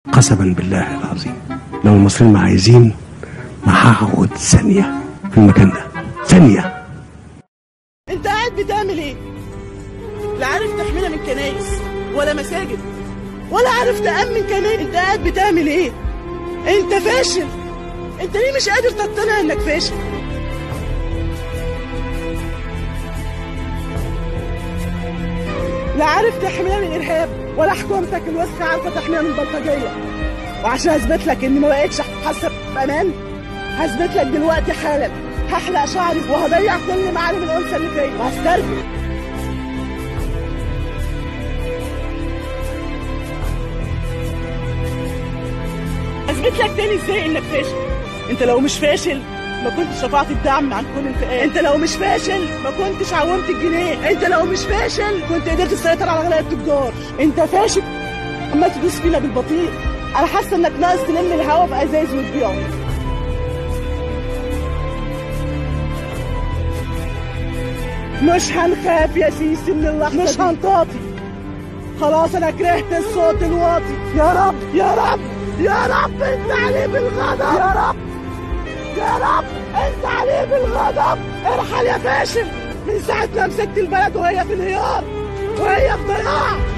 قسما بالله العظيم لو المصريين ما عايزين ما هقعد ثانية في المكان ده ثانية انت قاعد بتعمل ايه لا عارف تحمينا من كنايس ولا مساجد ولا عارف تأمن كنايس انت قاعد بتعمل ايه انت فاشل انت ليه مش قادر تقتنع انك فاشل لا عارف تحمينا من الارهاب ولا حكومتك الوسخه عارفه تحمينا من البلطجيه وعشان اثبت لك اني ما بقتش حاسه بامان هثبت لك دلوقتي حالا هحلق شعري وهضيع كل معالم الانثى اللي فيا وهسترجل اثبت لك تاني ازاي انك فاشل انت لو مش فاشل ما كنتش رفعت الدعم عن كل الفئات انت لو مش فاشل ما كنتش عومت الجنيه انت لو مش فاشل كنت قدرت تسيطر على اغلب التجار انت فاشل عمال تدوس فينا بالبطيء انا حاسه انك ناقص تلم الهوا بازاز وتبيعه مش هنخاف يا سيسي من اللحظه مش هنطاطي خلاص انا كرهت الصوت الواطي يا رب يا رب يا رب انت عليه بالغضب يا رب يا رب انت عليه بالغضب ارحل يا فاشل من ساعة ما مسكت البلد وهي في انهيار وهي في ضياع